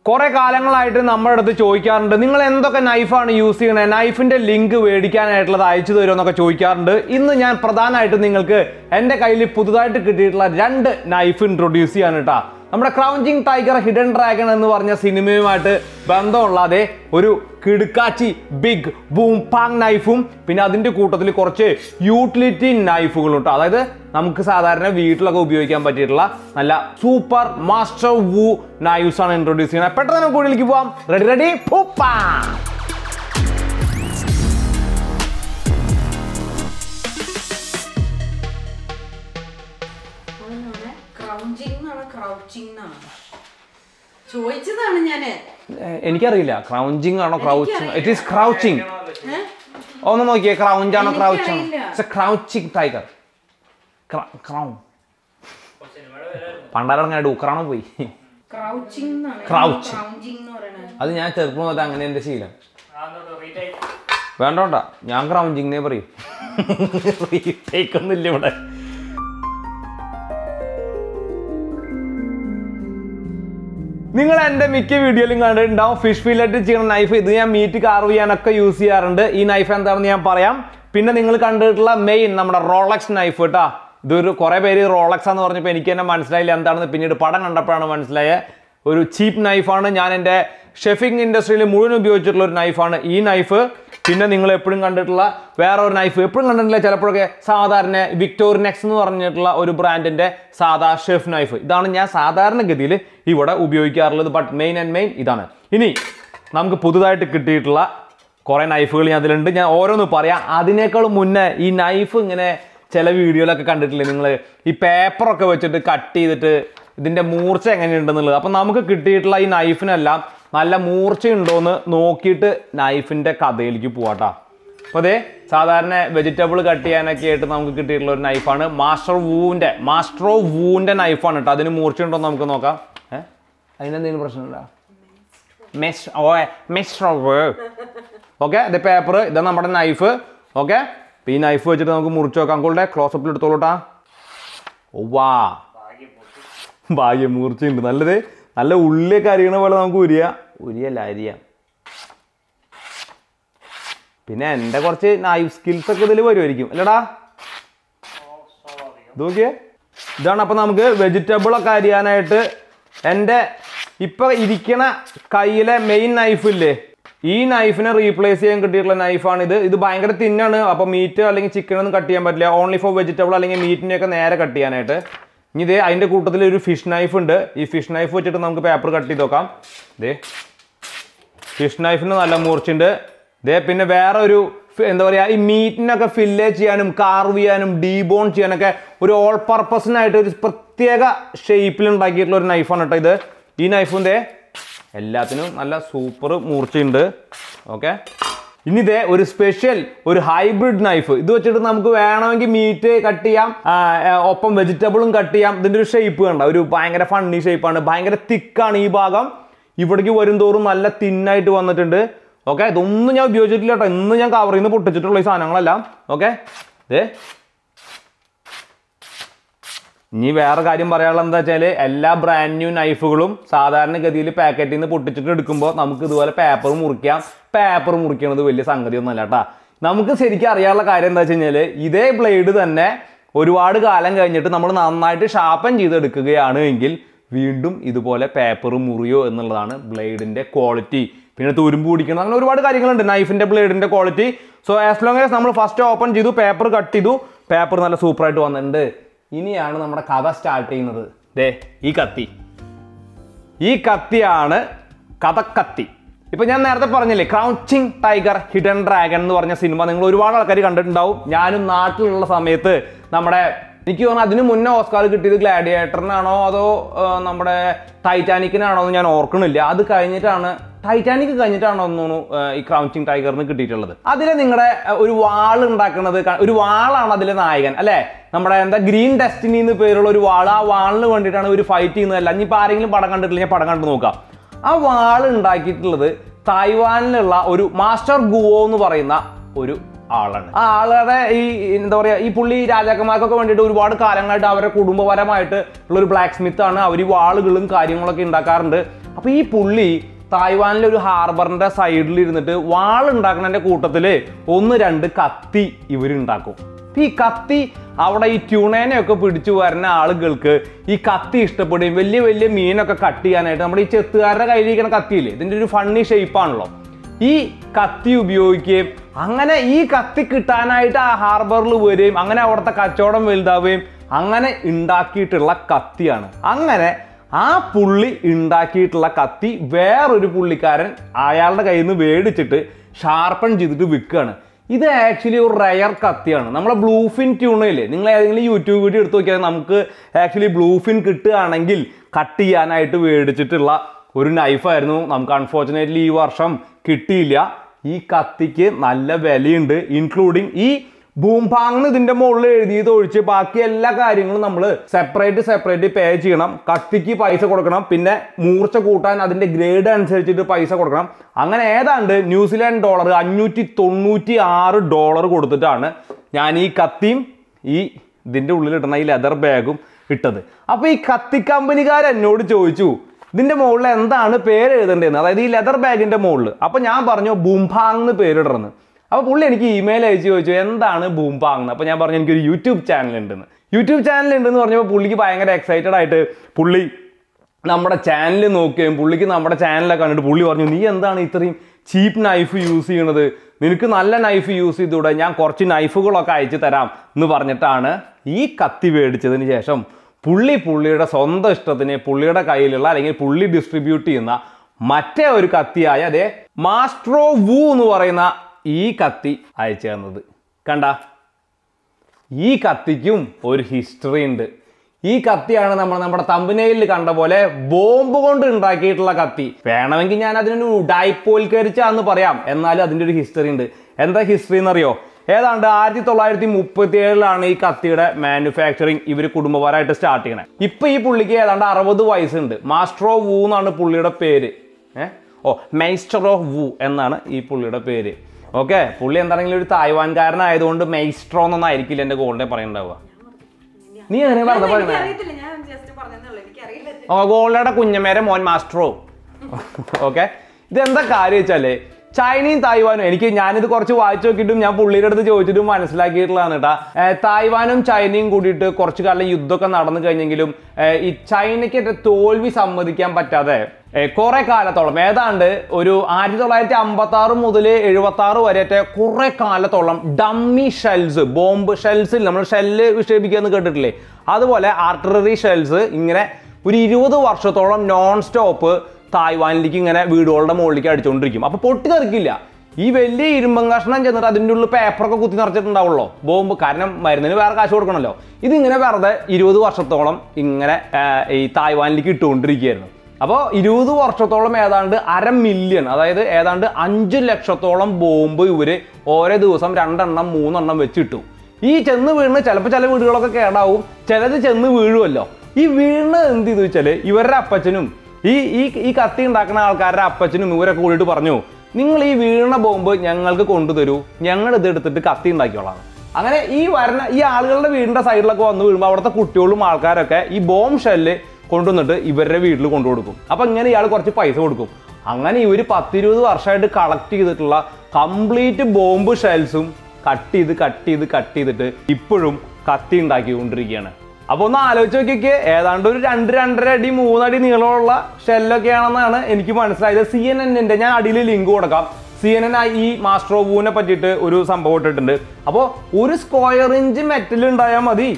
കുറെ കാലങ്ങളായിട്ട് നമ്മുടെ അടുത്ത് ചോദിക്കാറുണ്ട് നിങ്ങൾ എന്തൊക്കെ നൈഫാണ് യൂസ് ചെയ്യണത് നൈഫിന്റെ ലിങ്ക് മേടിക്കാനായിട്ടുള്ളത് അയച്ചു തരുമോ എന്നൊക്കെ ചോദിക്കാറുണ്ട് ഇന്ന് ഞാൻ പ്രധാനമായിട്ടും നിങ്ങൾക്ക് എൻ്റെ കയ്യിൽ പുതുതായിട്ട് കിട്ടിയിട്ടുള്ള രണ്ട് നൈഫ് ഇൻട്രൊഡ്യൂസ് ചെയ്യാൻ കേട്ടാ നമ്മുടെ ക്രൗഞ്ചിങ് ടൈഗർ ഹിഡൻ ഡ്രാഗൺ എന്ന് പറഞ്ഞ സിനിമയുമായിട്ട് ബന്ധമുള്ള അതേ ഒരു കിടുക്കാച്ചി ബിഗ് ബൂം പാങ് നൈഫും പിന്നെ അതിൻ്റെ കൂട്ടത്തിൽ കുറച്ച് യൂട്ടിലിറ്റി നൈഫുകളും കേട്ടോ അതായത് നമുക്ക് സാധാരണ വീട്ടിലൊക്കെ ഉപയോഗിക്കാൻ പറ്റിയിട്ടുള്ള നല്ല സൂപ്പർ മാസ്റ്റർ വൂ നൈഫ്സ് ആണ് ഇൻട്രൊഡ്യൂസ് ചെയ്യുന്നത് പെട്ടെന്ന് നമുക്ക് കൂടുതലേക്ക് പോവാം റെഡി റെഡി പൂപ്പാ ക്രൗച്ചിങ് എന്നാണ് ക്രൗച്ചിങ് എന്നാണ് ചോദിച്ചതാണ് ഞാന് ഏഹ് എനിക്കറിയില്ല ക്രൗഞ്ചിങ് ആണോ ക്രൗച്ചിങ് ഇറ്റ് ഈസ് ക്രൗച്ചിങ് ഏ? ഒന്ന് നോക്കിയേ ക്രൗഞ്ച് ആണോ ക്രൗച്ച് ആണോ എനിക്കറിയില്ല. ഇറ്റ്സ് ക്രൗച്ചിങ് ടൈഗർ ക്രൗൺ പണ്ടാരങ്ങാട് ഉക്രാണോ പോയി ക്രൗച്ചിങ് എന്നാണ് Crouch. ക്രൗച്ചിങ് എന്ന് പറയുന്നത് അത് ഞാൻ ചെറുപ്പം മുതൽ അങ്ങനെ എൻ്റെ ശീലം വേണ്ടോണ്ട ഞാൻ ക്രൗഞ്ചിങ്ങിനെ പറയും റീടേക്ക് ഒന്നുമില്ല ഇവിടെ നിങ്ങൾ എൻ്റെ മിക്ക വീഡിയോയിലും കണ്ടിട്ടുണ്ടാവും ഫിഷ് ഫില്ലറ്റ് ചെയ്യുന്ന നൈഫ് ഇത് ഞാൻ മീറ്റ് കാർവ് ചെയ്യാനൊക്കെ യൂസ് ചെയ്യാറുണ്ട് ഈ നൈഫ് എന്താണെന്ന് ഞാൻ പറയാം പിന്നെ നിങ്ങൾ കണ്ടിട്ടുള്ള മെയിൻ നമ്മുടെ റോളക്സ് നൈഫ് കേട്ടോ ഇതൊരു കുറേ പേര് റോളക്സ് എന്ന് പറഞ്ഞപ്പോൾ എനിക്ക് തന്നെ മനസ്സിലായില്ല എന്താണെന്ന് പിന്നീട് പടം കണ്ടപ്പോഴാണ് മനസ്സിലായത് ഒരു ചീപ്പ് നൈഫാണ് ഞാൻ എൻ്റെ ഷെഫിംഗ് ഇൻഡസ്ട്രിയിൽ മുഴുവൻ ഉപയോഗിച്ചിട്ടുള്ള ഒരു നൈഫാണ് ഈ നൈഫ് പിന്നെ നിങ്ങൾ എപ്പോഴും കണ്ടിട്ടുള്ള വേറെ ഒരു നൈഫ് എപ്പോഴും കണ്ടിട്ടില്ല ചിലപ്പോഴൊക്കെ സാധാരണ വിക്ടോറിനെക്സ് എന്ന് പറഞ്ഞിട്ടുള്ള ഒരു ബ്രാൻഡിന്റെ സാധാ ഷെഫ് നൈഫ് ഇതാണ് ഞാൻ സാധാരണഗതിയിൽ ഇവിടെ ഉപയോഗിക്കാറുള്ളത് ബട്ട് മെയിൻ ആൻഡ് മെയിൻ ഇതാണ് ഇനി നമുക്ക് പുതുതായിട്ട് കിട്ടിയിട്ടുള്ള കുറേ നൈഫുകൾ ഞാൻ അതിലുണ്ട് ഞാൻ ഓരോന്ന് പറയാം അതിനേക്കാൾ മുന്നേ ഈ നൈഫ് ഇങ്ങനെ ചില വീഡിയോയിലൊക്കെ കണ്ടിട്ടില്ലേ നിങ്ങൾ ഈ പേപ്പറൊക്കെ വെച്ചിട്ട് കട്ട് ചെയ്തിട്ട് ഇതിൻ്റെ മൂർച്ച എങ്ങനെയുണ്ടെന്നുള്ളത് അപ്പം നമുക്ക് കിട്ടിയിട്ടുള്ള ഈ നൈഫിനെല്ലാം നല്ല മൂർച്ച ഉണ്ടോയെന്ന് നോക്കിയിട്ട് നൈഫിൻ്റെ കഥയിലേക്ക് പോവാട്ടാ അപ്പോൾ അതെ സാധാരണ വെജിറ്റബിൾ കട്ട് ചെയ്യാനൊക്കെ ആയിട്ട് നമുക്ക് കിട്ടിയിട്ടുള്ള ഒരു നൈഫാണ് മാസ്റ്റർ വൂവിൻ്റെ മാസ്റ്റർ ഓഫ് വൂവിൻ്റെ നൈഫാണ് കേട്ടോ അതിന് മൂർച്ച ഉണ്ടോ എന്ന് നമുക്ക് നോക്കാം ഏഹ് അതിനെന്തെങ്കിലും പ്രശ്നമില്ല മെസ് ഓ മെസ്ട്രോ ഓക്കെ ഇത് പേപ്പർ ഇത് നമ്മുടെ നൈഫ് ഓക്കെ ഈ നൈഫ് വെച്ചിട്ട് നമുക്ക് മുറിച്ച് നോക്കാം അങ്കളുടെ ക്ലോസപ്പിൽ എടുത്തോളൂട്ടാ ഓ വാ ഭാഗ്യം മൂർച്ചയുണ്ട് നല്ലത് നല്ല ഉള്ളിയൊക്കെ അരിയണ പോലെ നമുക്ക് ഉരിയ ഉരിയല്ല അരിയാം പിന്നെ എൻ്റെ കുറച്ച് നൈഫ് സ്കിൽസ് ഒക്കെ ഇതിൽ വരുമായിരിക്കും അല്ലടാ ഇത് നോക്കിയേ ഇതാണ് അപ്പം നമുക്ക് വെജിറ്റബിൾ ഒക്കെ അരിയാനായിട്ട് എൻ്റെ ഇപ്പൊ ഇരിക്കണ കയ്യിലെ മെയിൻ നൈഫ് ഇല്ലേ ഈ നൈഫിനെ റീപ്ലേസ് ചെയ്യാൻ കിട്ടിയിട്ടുള്ള നൈഫാണ് ഇത് ഇത് ഭയങ്കര തിന്നാണ് അപ്പോൾ മീറ്റ് അല്ലെങ്കിൽ ചിക്കൻ ഒന്നും കട്ട് ചെയ്യാൻ പറ്റില്ല ഓൺലി ഫോർ വെജിറ്റബിൾ അല്ലെങ്കിൽ മീറ്റിനെയൊക്കെ നേരെ കട്ട് ചെയ്യാനായിട്ട് ഇനി ഇതേ അതിൻ്റെ കൂട്ടത്തിൽ ഒരു ഫിഷ് നൈഫ് ഉണ്ട് ഈ ഫിഷ് നൈഫ് വെച്ചിട്ട് നമുക്ക് പേപ്പർ കട്ട് ചെയ്ത് നോക്കാം ഇതേ ഫിഷ് നൈഫിന് നല്ല മൂർച്ചയുണ്ട് ഇതേ പിന്നെ വേറെ ഒരു ഫി- എന്താ പറയുക ഈ മീറ്റിനൊക്കെ ഫില്ല് ചെയ്യാനും കാർവ് ചെയ്യാനും ഡീബോൺ ചെയ്യാനൊക്കെ ഒരു ഓൾ പർപ്പസിനായിട്ട് ഒരു പ്രത്യേക ഷേപ്പിൽ ഉണ്ടാക്കിയിട്ടുള്ള ഒരു നൈഫാണ് കേട്ടോ ഇത് ഈ നൈഫും ദേ എല്ലാത്തിനും നല്ല സൂപ്പർ മൂർച്ചയുണ്ട് ഓക്കെ ഇനി ഇതേ ഒരു സ്പെഷ്യൽ ഒരു ഹൈബ്രിഡ് നൈഫ് ഇത് വെച്ചിട്ട് നമുക്ക് വേണമെങ്കിൽ മീറ്റ് കട്ട് ചെയ്യാം ആ, ആ, ഒപ്പം വെജിറ്റബിളും കട്ട് ചെയ്യാം ഇതിൻ്റെ ഒരു ഷേപ്പ് കണ്ട ഒരു ഭയങ്കര ഫണ്ണി ഷേപ്പാണ് ഭയങ്കര തിക്കാണ് ഈ ഭാഗം ഇവിടേക്ക് വരും തോറും നല്ല തിന്നായിട്ട് വന്നിട്ടുണ്ട് ഓക്കെ ഇതൊന്നും ഞാൻ ഉപയോഗിച്ചിട്ടില്ല കേട്ടോ ഇന്ന് ഞാൻ കവറിൽ നിന്ന് പൊട്ടിച്ചിട്ടുള്ള ഈ സാധനങ്ങളെല്ലാം ഓക്കെ ഇതേ ഇനി വേറെ കാര്യം പറയാനുള്ളത് എന്താ വെച്ചാൽ എല്ലാ ബ്രാൻഡ് ന്യൂ നൈഫുകളും സാധാരണഗതിയിൽ പാക്കറ്റിൽ നിന്ന് പൊട്ടിച്ചിട്ട് എടുക്കുമ്പോൾ നമുക്ക് ഇതുപോലെ പേപ്പർ മുറിക്കാം പേപ്പർ മുറിക്കുന്നത് വലിയ സംഗതിയൊന്നും അല്ല കേട്ടാ നമുക്ക് ശരിക്കും അറിയാനുള്ള കാര്യം എന്താ വെച്ച് കഴിഞ്ഞാൽ ഇതേ ബ്ലേഡ് തന്നെ ഒരുപാട് കാലം കഴിഞ്ഞിട്ട് നമ്മൾ നന്നായിട്ട് ഷാർപ്പൻ ചെയ്തെടുക്കുകയാണ് എങ്കിൽ വീണ്ടും ഇതുപോലെ പേപ്പർ മുറിയോ എന്നുള്ളതാണ് ബ്ലേഡിന്റെ ക്വാളിറ്റി പിന്നെ തുരുമ്പ് പിടിക്കണം അങ്ങനെ ഒരുപാട് കാര്യങ്ങളുണ്ട് നൈഫിന്റെ ബ്ലേഡിന്റെ quality so as long as നമ്മൾ ഫസ്റ്റ് ഓപ്പൺ ചെയ്തു പേപ്പർ കട്ട് ചെയ്തു പേപ്പർ നല്ല സൂപ്പറായിട്ട് വന്നിട്ടുണ്ട് ഇനിയാണ് നമ്മുടെ കഥ സ്റ്റാർട്ട് ചെയ്യുന്നത് ദേ ഈ കത്തി ഈ കത്തിയാണ് കഥക്കത്തി ഇപ്പൊ ഞാൻ നേരത്തെ പറഞ്ഞില്ലേ ക്രൗച്ചിങ് ടൈഗർ ഹിഡൻ ഡ്രാഗൺ എന്ന് പറഞ്ഞ സിനിമ നിങ്ങൾ ഒരുപാട് ആൾക്കാർ കണ്ടിട്ടുണ്ടാവും ഞാനും നാട്ടിലുള്ള സമയത്ത് നമ്മുടെ എനിക്ക് തോന്നുന്നു അതിന് മുന്നേ ഓസ്കാർ കിട്ടിയത് ഗ്ലാഡിയേറ്ററിനാണോ അതോ ആ, നമ്മുടെ ടൈറ്റാനിക്കിനാണോ എന്ന് ഞാൻ ഓർക്കണില്ല അത് കഴിഞ്ഞിട്ടാണ് ടൈറ്റാനിക് കഴിഞ്ഞിട്ടാണോ എന്ന് തോന്നുന്നു ആ, ഈ ക്രൗച്ചിങ് ടൈഗറിന് കിട്ടിയിട്ടുള്ളത് അതിൽ നിങ്ങളുടെ ഒരു വാൾ ഉണ്ടാക്കുന്നത് ക- ഒരു വാളാണ് അതിലെ നായകൻ അല്ലെ നമ്മുടെ എന്താ ഗ്രീൻ ഡെസ്റ്റിനി എന്ന് പേരുള്ള ഒരു വാൾ ആ വാളിന് വേണ്ടിയിട്ടാണ് ഒരു ഫൈറ്റ് ചെയ്യുന്നതല്ല ഇനിയിപ്പോൾ ആരെങ്കിലും പടം കണ്ടിട്ടില്ല ഞാൻ പടം കണ്ടു നോക്കാം ആ വാൾ ഉണ്ടാക്കിയിട്ടുള്ളത് തായ്വാനിലുള്ള ഒരു മാസ്റ്റർ ഗുവോ എന്ന് പറയുന്ന ഒരു ആളാണ് ആ ആളുടെ ഈ എന്താ പറയാ ഈ പുള്ളി രാജാക്കന്മാർക്കൊക്കെ വേണ്ടിയിട്ട് ഒരുപാട് കാലങ്ങളായിട്ട് അവരുടെ കുടുംബപരമായിട്ട് ഉള്ള ഒരു ബ്ലാക്ക് സ്മിത്ത് ആണ് അവർ ഈ വാളുകളും കാര്യങ്ങളൊക്കെ ഉണ്ടാക്കാറുണ്ട് അപ്പോൾ ഈ പുള്ളി തായ്വാനിലെ ഒരു ഹാർബറിന്റെ സൈഡിൽ ഇരുന്നിട്ട് വാൾ ഉണ്ടാക്കുന്നതിന്റെ കൂട്ടത്തിൽ ഒന്ന് രണ്ട് കത്തി ഇവരുണ്ടാക്കും അപ്പൊ ഈ കത്തി അവിടെ ഈ ട്യൂണേനെയൊക്കെ പിടിച്ചു വരുന്ന ആളുകൾക്ക് ഈ കത്തി ഇഷ്ടപ്പെടുകയും വലിയ വലിയ മീനൊക്കെ കട്ട് ചെയ്യാനായിട്ട് നമ്മുടെ ഈ ചെത്തുകാരുടെ കയ്യിലിരിക്കുന്ന കത്തിയില്ലേ ഇതിന്റെ ഒരു ഫണ്ണി ഷേപ്പാണല്ലോ ഈ കത്തി ഉപയോഗിക്കുകയും അങ്ങനെ ഈ കത്തി കിട്ടാനായിട്ട് ആ ഹാർബറിൽ വരികയും അങ്ങനെ അവിടുത്തെ കച്ചവടം വലുതാവുകയും അങ്ങനെ ഉണ്ടാക്കിയിട്ടുള്ള കത്തിയാണ് അങ്ങനെ ആ പുള്ളി ഉണ്ടാക്കിയിട്ടുള്ള കത്തി വേറൊരു പുള്ളിക്കാരൻ അയാളുടെ കയ്യിൽ നിന്ന് മേടിച്ചിട്ട് ഷാർപ്പൺ ചെയ്തിട്ട് വിൽക്കുകയാണ് ഇത് ആക്ച്വലി ഒരു റയർ കത്തിയാണ് നമ്മളെ ബ്ലൂഫിൻ ട്യൂണയില്ലേ നിങ്ങൾ ഏതെങ്കിലും യൂട്യൂബ് വീഡിയോ എടുത്ത് നോക്കിയാൽ നമുക്ക് ആക്ച്വലി ബ്ലൂഫിൻ കിട്ടുകയാണെങ്കിൽ കട്ട് ചെയ്യാനായിട്ട് മേടിച്ചിട്ടുള്ള ഒരു നൈഫായിരുന്നു നമുക്ക് അൺഫോർച്ചുനേറ്റ്ലി ഈ വർഷം കിട്ടിയില്ല ഈ കത്തിക്ക് നല്ല വിലയുണ്ട് ഇൻക്ലൂഡിങ് ഈ ഭൂംഭാങ് ഇതിന്റെ മുകളിൽ എഴുതിയത് ഒഴിച്ച് ബാക്കി എല്ലാ കാര്യങ്ങളും നമ്മൾ സെപ്പറേറ്റ് സെപ്പറേറ്റ് പേ ചെയ്യണം കത്തിക്ക് പൈസ കൊടുക്കണം പിന്നെ മൂർച്ച കൂട്ടാൻ അതിന്റെ ഗ്രേഡ് അനുസരിച്ചിട്ട് പൈസ കൊടുക്കണം അങ്ങനെ ഏതാണ്ട് ന്യൂസിലാൻഡ് ഡോളർ അഞ്ഞൂറ്റി തൊണ്ണൂറ്റി ആറ് ഡോളർ കൊടുത്തിട്ടാണ് ഞാൻ ഈ കത്തിയും ഈ ഇതിന്റെ ഉള്ളിൽ ഇടുന്ന ഈ ലെതർ ബാഗും ഇട്ടത് അപ്പൊ ഈ കത്തി കമ്പനിക്കാർ എന്നോട് ചോദിച്ചു ഇതിന്റെ മുകളിൽ എന്താണ് പേര് എഴുതേണ്ടതെന്ന് അതായത് ഈ ലെതർ ബാഗിന്റെ മുകളിൽ അപ്പൊ ഞാൻ പറഞ്ഞു ബൂംഭാങ് എന്ന് പേരിടണമെന്ന് അപ്പോൾ പുള്ളി എനിക്ക് ഇമെയിൽ അയച്ച് ചോദിച്ചു എന്താണ് ബൂംബാങ് എന്ന് അപ്പോൾ ഞാൻ പറഞ്ഞു എനിക്കൊരു യൂട്യൂബ് ചാനൽ ഉണ്ടെന്ന് യൂട്യൂബ് ചാനൽ ഉണ്ടെന്ന് പറഞ്ഞപ്പോൾ പുള്ളിക്ക് ഭയങ്കര എക്സൈറ്റഡ് ആയിട്ട് പുള്ളി നമ്മുടെ ചാനൽ നോക്കുകയും പുള്ളിക്ക് നമ്മുടെ ചാനലൊക്കെ കണ്ടിട്ട് പുള്ളി പറഞ്ഞു നീ എന്താണ് ഇത്രയും ചീപ്പ് നൈഫ് യൂസ് ചെയ്യണത് നിനക്ക് നല്ല നൈഫ് യൂസ് ചെയ്തൂടെ ഞാൻ കുറച്ച് നൈഫുകളൊക്കെ അയച്ചു തരാം എന്ന് പറഞ്ഞിട്ടാണ് ഈ കത്തി മേടിച്ചതിന് ശേഷം പുള്ളി പുള്ളിയുടെ സ്വന്തം ഇഷ്ടത്തിന് പുള്ളിയുടെ കയ്യിലുള്ള അല്ലെങ്കിൽ പുള്ളി ഡിസ്ട്രിബ്യൂട്ട് ചെയ്യുന്ന മറ്റേ ഒരു കത്തിയായ അതേ മാസ്ട്രോ വൂ എന്ന് പറയുന്ന ഈ കത്തി അയച്ചു തന്നത് കണ്ട ഈ കത്തിക്കും ഒരു ഹിസ്റ്ററി ഉണ്ട് ഈ കത്തിയാണ് നമ്മൾ നമ്മുടെ തമ്പനയിൽ കണ്ട പോലെ ബോംബ് കൊണ്ട് ഉണ്ടാക്കിയിട്ടുള്ള കത്തി വേണമെങ്കിൽ ഞാൻ അതിനൊരു ഡൈപ്പോൽക്കരിച്ചാന്ന് പറയാം എന്നാലും അതിൻ്റെ ഒരു ഹിസ്റ്ററി ഉണ്ട് എന്താ ഹിസ്റ്ററി എന്നറിയോ ഏതാണ്ട് ആയിരത്തി തൊള്ളായിരത്തി മുപ്പത്തി ഏഴിലാണ് ഈ കത്തിയുടെ മാനുഫാക്ചറിങ് ഇവർ കുടുംബപരമായിട്ട് സ്റ്റാർട്ട് ചെയ്യണേ ഇപ്പൊ ഈ പുള്ളിക്ക് ഏതാണ്ട് അറുപത് വയസ്സുണ്ട് മാസ്റ്റർ ഓഫ് വൂ എന്നാണ് പുള്ളിയുടെ പേര് ഏഹ് ഓ മെയ്സ്റ്റർ ഓഫ് വൂ എന്നാണ് ഈ പുള്ളിയുടെ പേര് ഓക്കെ പുള്ളി എന്താണെങ്കിലും ഒരു തായ്വാൻകാരനായതുകൊണ്ട് മെയ്സ്ട്രോ എന്നൊന്നും ആയിരിക്കില്ല എൻ്റെ ഗോൾഡെ പറയണ്ടാവുക നീ എങ്ങനെ പറഞ്ഞ പറയണേ അറിയത്തില്ല ഞാൻ ജസ്റ്റ് പറഞ്ഞതേ ഉള്ളൂ എനിക്കറിയില്ല ഓ ഗോൾഡയുടെ കുഞ്ഞമേരെ മോൻ മാസ്റ്ററോ ഓക്കെ ഇതെന്താ കാര്യം വെച്ചാല് ചൈനയും തായ്വാനും എനിക്ക് ഞാനിത് കുറച്ച് വായിച്ചു നോക്കിയിട്ടും ഞാൻ പുള്ളിയുടെ അടുത്ത് ചോദിച്ചിട്ടും മനസ്സിലാക്കിയിട്ടുള്ളതാണ് കേട്ടാ ഏർ തായ്വാനും ചൈനയും കൂടിയിട്ട് കുറച്ച് കാലം യുദ്ധമൊക്കെ നടന്നു കഴിഞ്ഞെങ്കിലും ഏർ ഈ ചൈനയ്ക്ക് തോൽവി സമ്മതിക്കാൻ പറ്റാതെ ഏർ കുറെ കാലത്തോളം ഏതാണ്ട് ഒരു ആയിരത്തി തൊള്ളായിരത്തി അമ്പത്തി ആറ് മുതൽ എഴുപത്തി ആറ് വരെയൊക്കെ കുറെ കാലത്തോളം ഡമ്മി ഷെൽസ് ബോംബ് ഷെൽസിൽ നമ്മൾ ഷെല്ല് വിക്ഷേപിക്കുക എന്ന് കേട്ടിട്ടില്ലേ അതുപോലെ ആർട്ടറി ഷെൽസ് ഇങ്ങനെ ഒരു ഇരുപത് വർഷത്തോളം നോൺ സ്റ്റോപ്പ് തായ്വാനിലേക്ക് ഇങ്ങനെ വീടുകളുടെ മുകളിലേക്ക് അടിച്ചുകൊണ്ടിരിക്കും അപ്പോൾ പൊട്ടി തെറിക്കില്ല ഈ വലിയ ഇരുമ്പം കഷ്ണം ചെന്നിട്ട് അതിൻ്റെ ഉള്ളിൽ പേപ്പറൊക്കെ കുത്തി നിറച്ചിട്ടുണ്ടാവുള്ളൂ ബോംബ് കാരണം മരുന്നിന് വേറെ കാശ് കൊടുക്കണമല്ലോ ഇതിങ്ങനെ വെറുതെ ഇരുപത് വർഷത്തോളം ഇങ്ങനെ ആ, ഈ തായ്വാനിലേക്ക് ഇട്ടുകൊണ്ടിരിക്കുകയായിരുന്നു അപ്പോൾ ഇരുപത് വർഷത്തോളം ഏതാണ്ട് അര മില്യൺ അതായത് ഏതാണ്ട് അഞ്ച് ലക്ഷത്തോളം ബോംബ് ഇവര് ഓരോ ദിവസം രണ്ടെണ്ണം മൂന്നെണ്ണം വെച്ചിട്ടു ഈ ചെന്ന് വീണ് ചിലപ്പോൾ ചില വീടുകളൊക്കെ കേടാവും ചിലത് ചെന്ന് വീഴുമല്ലോ ഈ വീണ് എന്ത് ചെയ്തു വെച്ചാൽ ഇവരുടെ അപ്പച്ചനും ഈ ഈ ഈ കത്തി ഉണ്ടാക്കുന്ന ആൾക്കാരുടെ അപ്പച്ചനും ഇവരൊക്കെ കൂടിയിട്ട് പറഞ്ഞു നിങ്ങൾ ഈ വീണ ബോംബ് ഞങ്ങൾക്ക് കൊണ്ടുതരൂ ഞങ്ങൾ ഇത് എടുത്തിട്ട് കത്തി ഉണ്ടാക്കിയോളാം അങ്ങനെ ഈ വരുന്ന ഈ ആളുകളുടെ വീടിന്റെ സൈഡിലൊക്കെ വന്ന് വീഴുമ്പോൾ അവിടുത്തെ കുട്ടികളും ആൾക്കാരൊക്കെ ഈ ബോംബ് ഷെല്ല് കൊണ്ടുവന്നിട്ട് ഇവരുടെ വീട്ടിൽ കൊണ്ടു കൊടുക്കും അപ്പൊ ഇങ്ങനെ ഇയാൾ കുറച്ച് പൈസ കൊടുക്കും അങ്ങനെ ഇവർ പത്തിരുപത് വർഷമായിട്ട് കളക്ട് ചെയ്തിട്ടുള്ള കംപ്ലീറ്റ് ബോംബ് ഷെൽസും കട്ട് ചെയ്ത് കട്ട് ചെയ്ത് കട്ട് ചെയ്തിട്ട് ഇപ്പോഴും കത്തി ഉണ്ടാക്കിക്കൊണ്ടിരിക്കുകയാണ് അപ്പൊ ഒന്ന് ആലോചിച്ച് നോക്കിയൊക്കെ ഏതാണ്ട് ഒരു രണ്ട് രണ്ടര അടി മൂന്നടി നീളമുള്ള ഷെല്ലൊക്കെയാണെന്നാണ് എനിക്ക് മനസ്സിലായത് സി എൻ എന്നിന്റെ ഞാൻ അടിയിൽ ലിങ്ക് കൊടുക്കാം സി എൻ എൻ ഈ മാസ്റ്റർ ഓഫ് വൂനെ പറ്റിയിട്ട് ഒരു സംഭവം ഇട്ടിട്ടുണ്ട് അപ്പോൾ ഒരു സ്ക്വയർ ഇഞ്ച് മെറ്റൽ ഉണ്ടായാൽ മതി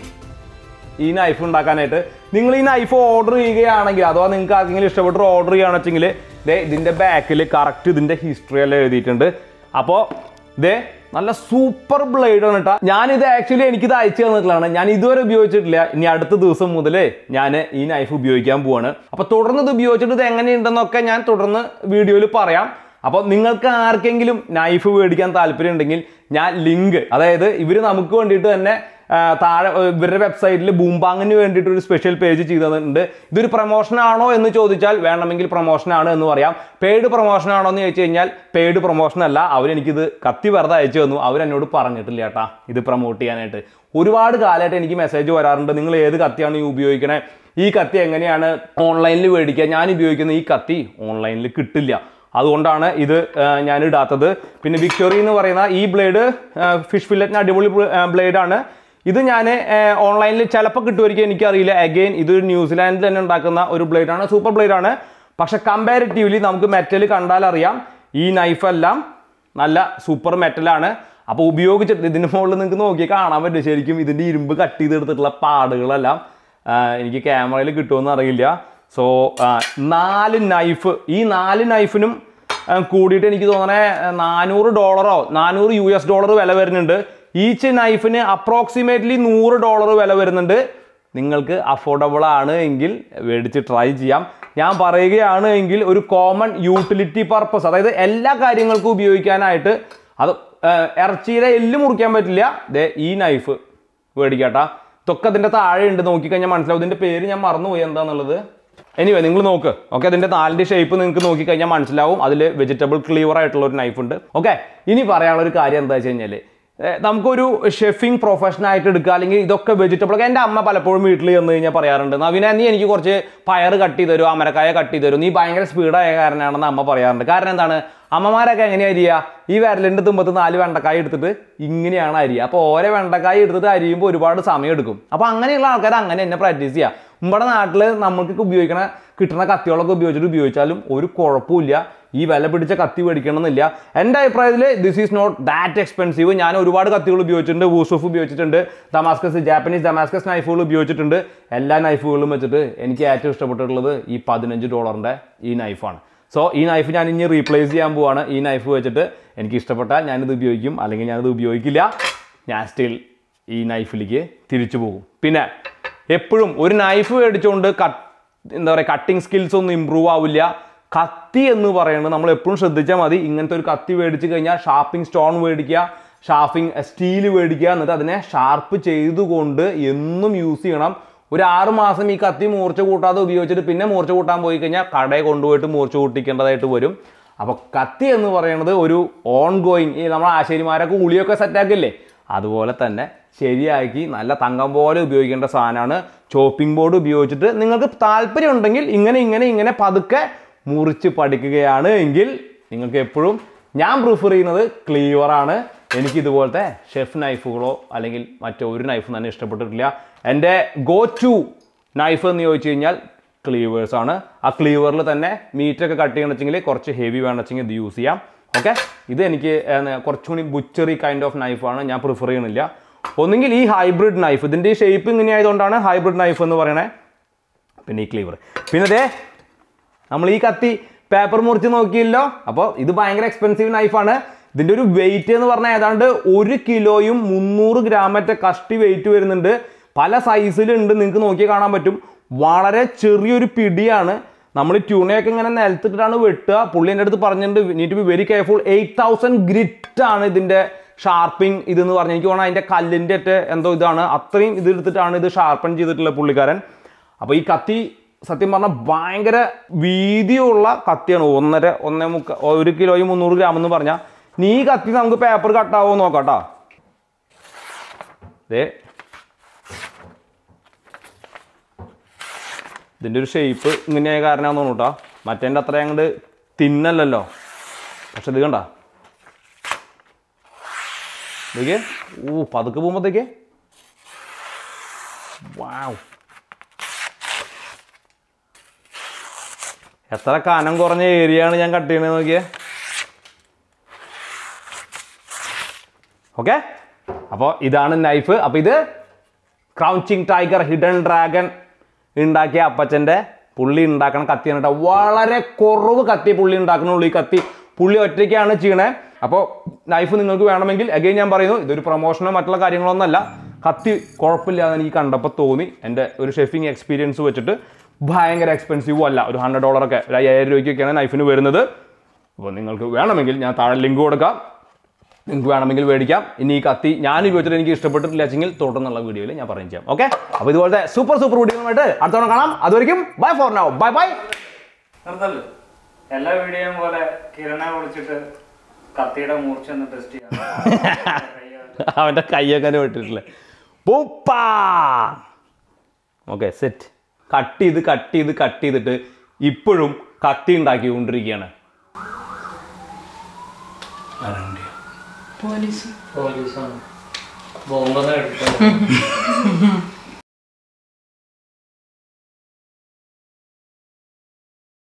ഈ നൈഫ് ഉണ്ടാക്കാനായിട്ട് നിങ്ങൾ ഈ നൈഫ് ഓർഡർ ചെയ്യുകയാണെങ്കിൽ അഥവാ നിങ്ങൾക്ക് ആർക്കെങ്കിലും ഇഷ്ടപ്പെട്ട് ഓർഡർ ചെയ്യുകയാണെന്ന് വെച്ചെങ്കിൽ ദേ ഇതിന്റെ ബാക്കിൽ കറക്റ്റ് ഇതിന്റെ ഹിസ്റ്ററി എല്ലാം എഴുതിയിട്ടുണ്ട് അപ്പോൾ ദേ നല്ല സൂപ്പർ ബ്ലേഡ് ആണ് കേട്ടോ ഞാനിത് ആക്ച്വലി എനിക്കിത് അയച്ചു തന്നിട്ടുള്ളതാണ് ഞാൻ ഇതുവരെ ഉപയോഗിച്ചിട്ടില്ല ഇനി അടുത്ത ദിവസം മുതൽ ഞാൻ ഈ നൈഫ് ഉപയോഗിക്കാൻ പോവാണ് അപ്പോൾ തുടർന്ന് ഇത് ഉപയോഗിച്ചിട്ട് ഇത് എങ്ങനെയുണ്ടെന്നൊക്കെ ഞാൻ തുടർന്ന് വീഡിയോയിൽ പറയാം അപ്പോൾ നിങ്ങൾക്ക് ആർക്കെങ്കിലും നൈഫ് മേടിക്കാൻ താല്പര്യം ഉണ്ടെങ്കിൽ ഞാൻ ലിങ്ക് അതായത് ഇവർ നമുക്ക് വേണ്ടിയിട്ട് തന്നെ താഴെ ഏർ, ഇവരുടെ വെബ്സൈറ്റിൽ ബൂംബാങ്ങിന് വേണ്ടിയിട്ട് ഒരു സ്പെഷ്യൽ പേജ് ചെയ്തിട്ടുണ്ട് ഇതൊരു പ്രൊമോഷൻ ആണോ എന്ന് ചോദിച്ചാൽ വേണമെങ്കിൽ പ്രൊമോഷൻ ആണ് എന്ന് പറയാം പെയ്ഡ് പ്രൊമോഷൻ ആണോ എന്ന് ചോദിച്ചു കഴിഞ്ഞാൽ പെയ്ഡ് പ്രൊമോഷൻ അല്ല അവരെനിക്കിത് കത്തി വെറുതെ അയച്ചു തന്നു അവരെന്നോട് പറഞ്ഞിട്ടില്ല ചേട്ടാ ഇത് പ്രൊമോട്ട് ചെയ്യാനായിട്ട് ഒരുപാട് കാലമായിട്ട് എനിക്ക് മെസ്സേജ് വരാറുണ്ട് നിങ്ങൾ ഏത് കത്തിയാണ് ഈ ഉപയോഗിക്കണേ ഈ കത്തി എങ്ങനെയാണ് ഓൺലൈനിൽ മേടിക്കുക ഞാൻ ഉപയോഗിക്കുന്ന ഈ കത്തി ഓൺലൈനിൽ കിട്ടില്ല അതുകൊണ്ടാണ് ഇത് ആ, ഞാൻ ഇടാത്തത് പിന്നെ വിക്ടോറി എന്ന് പറയുന്ന ഈ ബ്ലേഡ് ഫിഷ് ഫില്ലറ്റിന് അടിപൊളി ബ്ലേഡാണ് ഇത് ഞാൻ ഓൺലൈനിൽ ചിലപ്പോൾ കിട്ടുമായിരിക്കും എനിക്കറിയില്ല അഗെയിൻ ഇത് ന്യൂസിലാൻഡിൽ തന്നെ ഉണ്ടാക്കുന്ന ഒരു ബ്ലേഡാണ് സൂപ്പർ ബ്ലേഡാണ് പക്ഷെ കമ്പാരിറ്റീവ്ലി നമുക്ക് മെറ്റൽ കണ്ടാൽ അറിയാം ഈ നൈഫെല്ലാം നല്ല സൂപ്പർ മെറ്റലാണ് അപ്പോൾ ഉപയോഗിച്ചിട്ട് ഇതിന് മുകളിൽ നിങ്ങൾക്ക് നോക്കി കാണാൻ പറ്റും ശരിക്കും ഇതിൻ്റെ ഇരുമ്പ് കട്ട് ചെയ്തെടുത്തിട്ടുള്ള പാടുകളെല്ലാം ആ, എനിക്ക് ക്യാമറയിൽ കിട്ടുമെന്ന് അറിയില്ല സോ നാല് നൈഫ് ഈ നാല് നൈഫിനും ആ, കൂടിയിട്ട് എനിക്ക് തോന്നണേ നാനൂറ് ഡോളറോ നാനൂറ് യു എസ് ഡോളർ വില വരുന്നുണ്ട് ഈച്ച് നൈഫിന് അപ്രോക്സിമേറ്റ്ലി നൂറ് ഡോളർ വില വരുന്നുണ്ട് നിങ്ങൾക്ക് അഫോർഡബിൾ ആണ് എങ്കിൽ മേടിച്ച് ട്രൈ ചെയ്യാം ഞാൻ പറയുകയാണ് എങ്കിൽ ഒരു കോമൺ യൂട്ടിലിറ്റി പർപ്പസ് അതായത് എല്ലാ കാര്യങ്ങൾക്കും ഉപയോഗിക്കാനായിട്ട് അത് ആ, ഇറച്ചിയുടെ എല്ല് മുറിക്കാൻ പറ്റില്ല ദേ ഈ നൈഫ് മേടിക്കാട്ടാ ഇതൊക്കെ അതിൻ്റെ താഴെ ഉണ്ട് നോക്കിക്കഴിഞ്ഞാൽ മനസ്സിലാവും ഇതിൻ്റെ പേര് ഞാൻ മറന്നുപോയി എന്താന്നുള്ളത് എനിവേ നിങ്ങൾ നോക്ക് ഓക്കെ അതിൻ്റെ നാലിൻ്റെ ഷേപ്പ് നിങ്ങൾക്ക് നോക്കിക്കഴിഞ്ഞാൽ മനസ്സിലാവും അതിൽ വെജിറ്റബിൾ ക്ലീവർ ആയിട്ടുള്ള ഒരു നൈഫ് ഉണ്ട് ഓക്കെ ഇനി പറയാനുള്ള ഒരു കാര്യം എന്താ വെച്ച് കഴിഞ്ഞാൽ ഏഹ് നമുക്കൊരു ഷെഫിംഗ് പ്രൊഫഷൻ ആയിട്ട് എടുക്കുക അല്ലെങ്കിൽ ഇതൊക്കെ വെജിറ്റബിൾ ഒക്കെ എൻ്റെ അമ്മ പലപ്പോഴും വീട്ടിൽ ചെന്ന് കഴിഞ്ഞാൽ പറയാറുണ്ട് നവീന നീ എനിക്ക് കുറച്ച് പയർ കട്ട് ചെയ്ത് തരും അമരക്കായ കട്ട് ചെയ്ത് തരും നീ ഭയങ്കര സ്പീഡായ കാരനാണെന്ന് അമ്മ പറയാറുണ്ട് കാരണം എന്താണ് അമ്മമാരൊക്കെ എങ്ങനെയാ അരിയുക ഈ വിരലിൻ്റെ തുമ്പത്ത് നാല് വെണ്ടക്കായ എടുത്തിട്ട് ഇങ്ങനെയാണ് അരിയുക അപ്പോൾ ഓരോ വെണ്ടക്കായ എടുത്തിട്ട് അരിയുമ്പോൾ ഒരുപാട് സമയം എടുക്കും അപ്പോൾ അങ്ങനെയുള്ള ആൾക്കാർ അങ്ങനെ തന്നെ പ്രാക്ടീസ് ചെയ്യുക നമ്മുടെ നാട്ടിൽ നമുക്ക് ഉപയോഗിക്കണ കിട്ടുന്ന കത്തികളൊക്കെ ഉപയോഗിച്ചിട്ട് ഉപയോഗിച്ചാലും ഒരു കുഴപ്പമില്ല ഈ വില പിടിച്ച കത്തി മേടിക്കണമെന്നില്ല എൻ്റെ അഭിപ്രായത്തിൽ this is not that expensive ഞാൻ ഒരുപാട് കത്തികൾ ഉപയോഗിച്ചിട്ടുണ്ട് വൂസോഫ് ഉപയോഗിച്ചിട്ടുണ്ട് ദമാസ്കസ് ജാപ്പനീസ് ദമാസ്കസ് നൈഫുകൾ ഉപയോഗിച്ചിട്ടുണ്ട് എല്ലാ നൈഫുകളും വെച്ചിട്ട് എനിക്ക് ഏറ്റവും ഇഷ്ടപ്പെട്ടിട്ടുള്ളത് ഈ പതിനഞ്ച് ഡോളറിൻ്റെ ഈ നൈഫാണ് സോ ഈ നൈഫ് ഞാൻ ഇനി റീപ്ലേസ് ചെയ്യാൻ പോവാണ് ഈ നൈഫ് വെച്ചിട്ട് എനിക്ക് ഇഷ്ടപ്പെട്ടാൽ ഞാനിത് ഉപയോഗിക്കും അല്ലെങ്കിൽ ഞാനിത് ഉപയോഗിക്കില്ല ഞാൻ സ്റ്റിൽ ഈ നൈഫിലേക്ക് തിരിച്ചു പോകും പിന്നെ എപ്പോഴും ഒരു നൈഫ് മേടിച്ചുകൊണ്ട് കട്ട് എന്താ പറയുക കട്ടിങ് സ്കിൽസ് ഒന്നും ഇമ്പ്രൂവ് ആവില്ല കത്തി എന്ന് പറയുന്നത് നമ്മൾ എപ്പോഴും ശ്രദ്ധിച്ചാൽ മതി ഇങ്ങനത്തെ ഒരു കത്തി മേടിച്ച് കഴിഞ്ഞാൽ ഷാർപ്പിംഗ് സ്റ്റോൺ മേടിക്കുക ഷാർപ്പിംഗ് സ്റ്റീൽ മേടിക്കുക എന്നിട്ട് അതിനെ ഷാർപ്പ് ചെയ്തുകൊണ്ട് എന്നും യൂസ് ചെയ്യണം ഒരു ആറ് മാസം ഈ കത്തി മൂർച്ച കൂട്ടാതെ ഉപയോഗിച്ചിട്ട് പിന്നെ മൂർച്ച കൂട്ടാൻ പോയി കഴിഞ്ഞാൽ കടയിൽ കൊണ്ടുപോയിട്ട് മൂർച്ച കൂട്ടിക്കേണ്ടതായിട്ട് വരും അപ്പോൾ കത്തി എന്ന് പറയുന്നത് ഒരു ഓൺ ഗോയിങ് ഈ നമ്മൾ ആശാരിമാരൊക്കെ ഉളിയൊക്കെ സെറ്റാക്കില്ലേ അതുപോലെ തന്നെ ശരിയാക്കി നല്ല തങ്കം പോലെ ഉപയോഗിക്കേണ്ട സാധനമാണ് ചോപ്പിംഗ് ബോർഡ് ഉപയോഗിച്ചിട്ട് നിങ്ങൾക്ക് താല്പര്യം ഉണ്ടെങ്കിൽ ഇങ്ങനെ ഇങ്ങനെ ഇങ്ങനെ പതുക്കെ മുറിച്ച് പഠിക്കുകയാണ് എങ്കിൽ നിങ്ങൾക്ക് എപ്പോഴും ഞാൻ പ്രിഫർ ചെയ്യുന്നത് ക്ലീവറാണ് എനിക്ക് ഇതുപോലത്തെ ഷെഫ് നൈഫുകളോ അല്ലെങ്കിൽ മറ്റൊരു നൈഫും തന്നെ ഇഷ്ടപ്പെട്ടിട്ടില്ല എൻ്റെ ഗോ ടു നൈഫ് എന്ന് ചോദിച്ചു കഴിഞ്ഞാൽ ക്ലീവേഴ്സ് ആണ് ആ ക്ലീവറിൽ തന്നെ മീറ്റൊക്കെ കട്ട് ചെയ്യണമെങ്കിൽ കുറച്ച് ഹെവി വേണമെങ്കിൽ ഇത് യൂസ് ചെയ്യാം ഓക്കെ ഇത് എനിക്ക് ഏഹ്, കുറച്ചുകൂടി ബുച്ചറി കൈൻഡ് ഓഫ് നൈഫാണ് ഞാൻ പ്രിഫർ ചെയ്യണില്ല ഒന്നുകിൽ ഈ ഹൈബ്രിഡ് നൈഫ് ഇതിൻ്റെ ഈ ഷേപ്പ് ഇങ്ങനെ ആയതുകൊണ്ടാണ് ഹൈബ്രിഡ് നൈഫ് എന്ന് പറയണേ പിന്നെ ഈ ക്ലീവർ പിന്നെ ദേ നമ്മൾ ഈ കത്തി പേപ്പർ മുറിച്ച് നോക്കിയല്ലോ അപ്പോൾ ഇത് ഭയങ്കര എക്സ്പെൻസീവ് നൈഫാണ് ഇതിൻ്റെ ഒരു വെയിറ്റ് എന്ന് പറഞ്ഞാൽ ഏതാണ്ട് ഒരു കിലോയും മുന്നൂറ് ഗ്രാമറ്റ കഷ്ടി വെയിറ്റ് വരുന്നുണ്ട് പല സൈസിലുണ്ട് നിങ്ങൾക്ക് നോക്കിയാൽ കാണാൻ പറ്റും വളരെ ചെറിയൊരു പിടിയാണ് നമ്മൾ ട്യൂണയൊക്കെ ഇങ്ങനെ നിലത്തിട്ടാണ് വെട്ടുക പുള്ളി എൻ്റെ അടുത്ത് പറഞ്ഞിട്ടുണ്ട് നീറ്റ് be very careful eight thousand grit ആണ് ഇതിൻ്റെ ഷാർപ്പിംഗ് ഇതെന്ന് പറഞ്ഞ് എനിക്ക് തോന്നുന്നു അതിൻ്റെ കല്ലിൻ്റെ ഒക്കെ എന്തോ ഇതാണ് അത്രയും ഇത് എടുത്തിട്ടാണ് ഇത് ഷാർപ്പൺ ചെയ്തിട്ടുള്ള പുള്ളിക്കാരൻ അപ്പോൾ ഈ കത്തി സത്യം പറഞ്ഞാൽ ഭയങ്കര വീതിയുള്ള കത്തിയാണ് ഒന്നര ഒന്നേ മുക്ക ഒരു കിലോയും മുന്നൂറ് ഗ്രാം എന്ന് പറഞ്ഞാൽ നീ ഈ കത്തി നമുക്ക് പേപ്പർ കട്ടാവോ നോക്കാം കേട്ടോ ദേ ഇതിൻ്റെ ഒരു ഷേപ്പ് ഇങ്ങനെയായ കാരണമാണെന്ന് തോന്നുന്നു കേട്ടോ മറ്റേൻ്റെ അത്ര അങ്ങോട്ട് തിന്നല്ലല്ലോ പക്ഷെ ഇത് കണ്ട ഇതൊക്കെ ഓ പതുക്കെ പോകുമ്പോഴത്തേക്ക് വാവ് എത്ര കനം കുറഞ്ഞ ഏരിയ ആണ് ഞാൻ കട്ട് ചെയ്യണത് നോക്കിയേ ഓക്കെ അപ്പോൾ ഇതാണ് നൈഫ് അപ്പോൾ ഇത് ക്രൗച്ചിങ് ടൈഗർ ഹിഡൻ ഡ്രാഗൺ ഉണ്ടാക്കിയ അപ്പച്ചൻ്റെ പുള്ളി ഉണ്ടാക്കണ കത്തിയാണ് കേട്ടോ വളരെ കുറവ് കത്തി പുള്ളി ഉണ്ടാക്കണുള്ളൂ ഈ കത്തി പുള്ളി ഒറ്റയ്ക്കാണ് ചെയ്യണേ അപ്പോൾ നൈഫ് നിങ്ങൾക്ക് വേണമെങ്കിൽ അഗൈൻ ഞാൻ പറയുന്നു ഇതൊരു പ്രൊമോഷനോ മറ്റുള്ള കാര്യങ്ങളൊന്നും അല്ല കത്തി കുഴപ്പമില്ലാന്ന് എനിക്ക് കണ്ടപ്പോൾ തോന്നി എൻ്റെ ഒരു ഷെഫിങ് എക്സ്പീരിയൻസ് വെച്ചിട്ട് ഭയങ്കര എക്സ്പെൻസീവും അല്ല ഒരു ഹൺഡ്രഡ് ഡോളറൊക്കെ ഒരു അയ്യായിരം രൂപയ്ക്കൊക്കെയാണ് നൈഫിന് വരുന്നത് അപ്പോൾ നിങ്ങൾക്ക് വേണമെങ്കിൽ ഞാൻ താഴെ ലിങ്ക് കൊടുക്കാം നിങ്ങൾക്ക് വേണമെങ്കിൽ മേടിക്കാം ഇനി ഈ കത്തി ഞാൻ ഉപയോഗിച്ചിട്ട് എനിക്ക് ഇഷ്ടപ്പെട്ടിട്ടില്ല വെച്ചെങ്കിൽ തുടർന്നുള്ള വീഡിയോയിൽ ഞാൻ പറയും ചെയ്യാം ഓക്കെ അപ്പോൾ ഇതുപോലത്തെ സൂപ്പർ സൂപ്പർ വീഡിയോയുമായിട്ട് അടുത്ത തവണ കാണാം അതുവരെയും bye for now bye bye നിർത്തല്ലോ എല്ലാ വീഡിയോയും പോലെ കിരണെ വിളിച്ചിട്ട് കത്തിയുടെ മൂർച്ച ഒന്ന് ടെസ്റ്റ് ചെയ്യാം അവൻ്റെ കയ്യൊക്കെ വിട്ടിട്ടില്ലേ പൂപ്പാ ഓക്കെ സെറ്റ് കട്ട് ചെയ്ത് കട്ട് ചെയ്ത് കട്ട് ചെയ്തിട്ട് ഇപ്പോഴും കത്തി ഉണ്ടാക്കിക്കൊണ്ടിരിക്കുകയാണ് പോലീസാണ് ബോംബെന്ന് എടുത്തത്